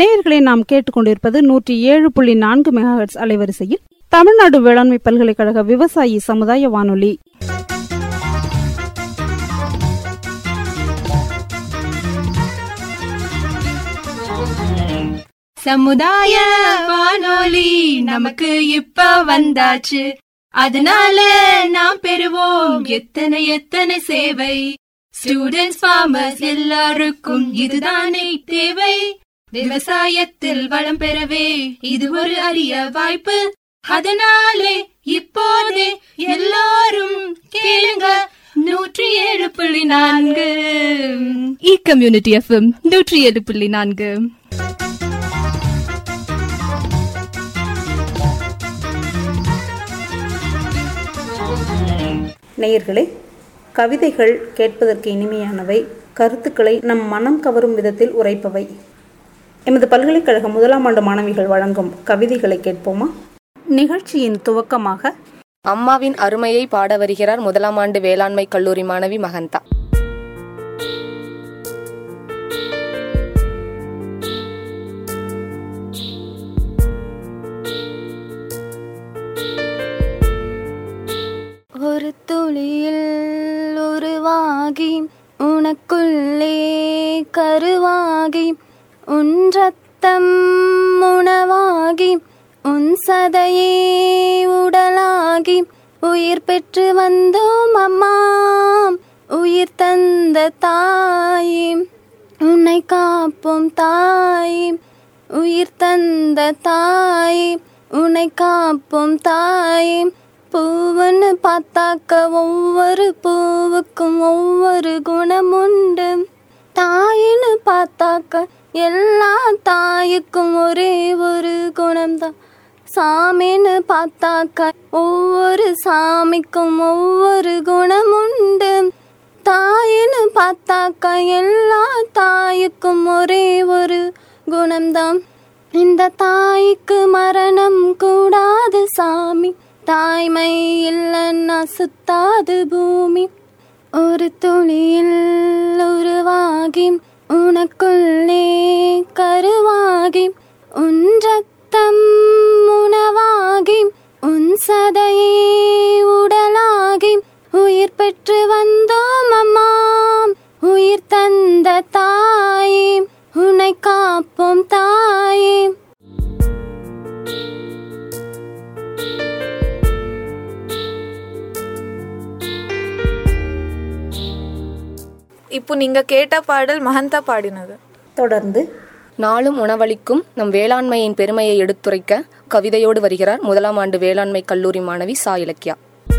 நேயர்களை நாம் கேட்டுக்கொண்டிருப்பது நூற்றி ஏழு புள்ளி நான்கு மெகாஹெட்ஸ் அலைவரிசையில் தமிழ்நாடு வேளாண்மை பல்கலைக்கழக விவசாயி சமுதாய வானொலி சமுதாய வானொலி நமக்கு இப்ப வந்தாச்சு அதனால நாம் பெறுவோம் எத்தனை எத்தனை சேவை ஸ்டூடெண்ட்ஸ் ஃபார்மர்ஸ் எல்லாருக்கும் இதுதானே தேவை விவசாயத்தில் வளம் பெறவே இது ஒரு அரிய வாய்ப்பு அதனாலே இப்போதே எல்லாரும் கேளுங்க நூற்றி ஏழு புள்ளி நான்கு இ கம்யூனிட்டி எஃப்எம் நூற்றி ஏழு புள்ளி நான்கு நேயர்களே கவிதைகள் கேட்பதற்கு இனிமையானவை கருத்துக்களை நம் மனம் கவரும் விதத்தில் உரைப்பவை எமது பல்கலைக்கழக முதலாம் ஆண்டு மாணவிகள் வழங்கும் கவிதைகளை கேட்போமா நிகழ்ச்சியின் துவக்கமாக அம்மாவின் அருமையை பாட வருகிறார் முதலாம் ஆண்டு வேளாண்மை கல்லூரி மாணவி மகந்தா ஒரு துளியில் உருவாகி உனக்குள்ளே கருவாகி உன் ரத்தம் உணவாகி உன் சதையே உடலாகி உயிர் பெற்று வந்தோம் அம்மா உயிர் தந்த தாயே உன்னை காப்போம் தாயே உயிர் தந்த தாயே உன்னை காப்போம் தாயே பூவுன்னு பார்த்தாக்க ஒவ்வொரு பூவுக்கும் ஒவ்வொரு குணம் உண்டு தாயின்னு பார்த்தாக்க எல்லா தாயுக்கும் ஒரே ஒரு குணம்தான் சாமின்னு பார்த்தாக்க ஒவ்வொரு சாமிக்கும் ஒவ்வொரு குணம் உண்டு தாயின்னு பார்த்தாக்க எல்லா தாயுக்கும் ஒரே ஒரு குணம்தான் இந்த தாய்க்கு மரணம் கூடாது சாமி தாய்மை இல்லைன்னா சுத்தாது பூமி ஒரு துளியில் உருவாகி உனக்குள்ளே கருவாகி உன் ரத்தம் உணவாகி உன் சதையே உடலாகி உயிர் பெற்று வந்தோம் அம்மா உயிர் தந்த தாயே உன்னை காப்போம் தாயே இப்போ நீங்க கேட்ட பாடல் மகந்தா பாடினது தொடர்ந்து நாளும் உணவளிக்கும் நம் வேளாண்மையின் பெருமையை எடுத்துரைக்க கவிதையோடு வருகிறார் முதலாம் ஆண்டு வேளாண்மை கல்லூரி மாணவி சா இலக்கியா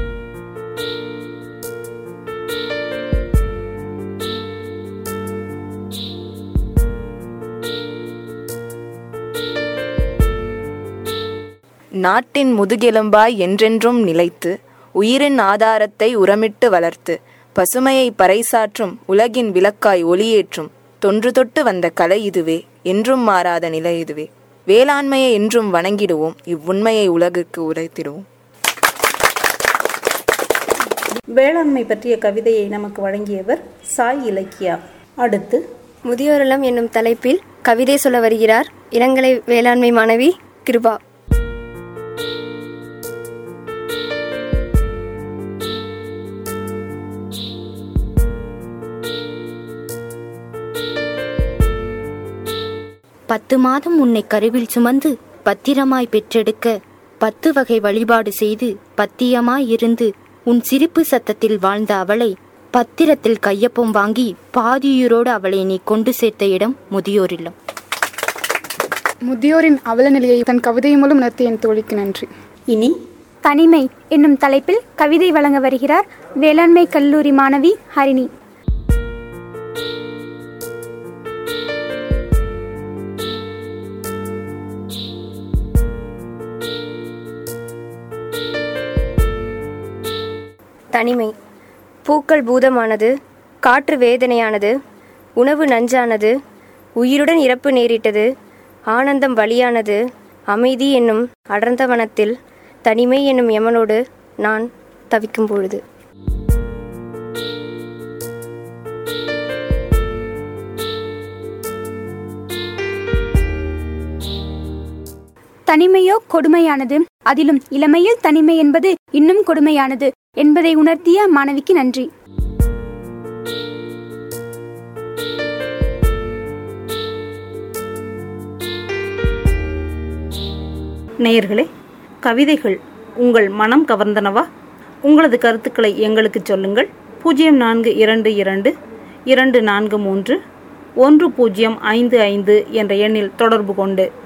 நாட்டின் முதுகெலும்பாய் என்றென்றும் நிலைத்து உயிரின் ஆதாரத்தை உரமிட்டு வளர்த்து பசுமையை பறைசாற்றும் உலகின் விளக்காய் ஒளியேற்றும் தொன்று தொட்டு வந்த கலை இதுவே என்றும் மாறாத நிலை இதுவே வேளாண்மையை என்றும் வணங்கிடுவோம் இவ்வுண்மையை உலகிற்கு உரைத்திடுவோம் வேளாண்மை பற்றிய கவிதையை நமக்கு வழங்கியவர் சாய் இலக்கியா அடுத்து முதியோரிலம் என்னும் தலைப்பில் கவிதை சொல்ல வருகிறார் இளங்கலை வேளாண்மை மாணவி கிருபா பத்து மாதம் உன்னை கருவில் சுமந்து பத்திரமாய் பெற்றெடுக்க பத்து வகை வழிபாடு செய்து பத்தியமாய் இருந்து உன் சிரிப்பு சத்தத்தில் வாழ்ந்த அவளை பத்திரத்தில் கையொப்பம் வாங்கி பாதியுரோடு அவளை நீ கொண்டு சேர்த்த இடம் முதியோர் இல்லம் முதியோரின் அவல நிலையை தன் கவிதை மூலம் உணர்த்திய என் தோழிக்கு நன்றி இனி தனிமை என்னும் தலைப்பில் கவிதை வழங்க வருகிறார் வேளாண்மை கல்லூரி மாணவி ஹரிணி தனிமை பூக்கள் பூதமானது காற்று வேதனையானது உணவு நஞ்சானது உயிருடன் இறப்பு நேரிட்டது ஆனந்தம் வழியானது அமைதி என்னும் அடர்ந்த வனத்தில் தனிமை என்னும் யமனோடு நான் தவிக்கும் பொழுது தனிமையோ கொடுமையானது அதிலும் இளமையில் தனிமை என்பது இன்னும் கொடுமையானது என்பதை உணர்த்திய மாணவிக்கு நன்றி நேயர்களே கவிதைகள் உங்கள் மனம் கவர்ந்தனவா உங்களது கருத்துக்களை எங்களுக்கு சொல்லுங்கள் பூஜ்ஜியம் நான்கு இரண்டு இரண்டு இரண்டு நான்கு மூன்று ஒன்று பூஜ்ஜியம் ஐந்து ஐந்து என்ற எண்ணில் தொடர்பு கொண்டு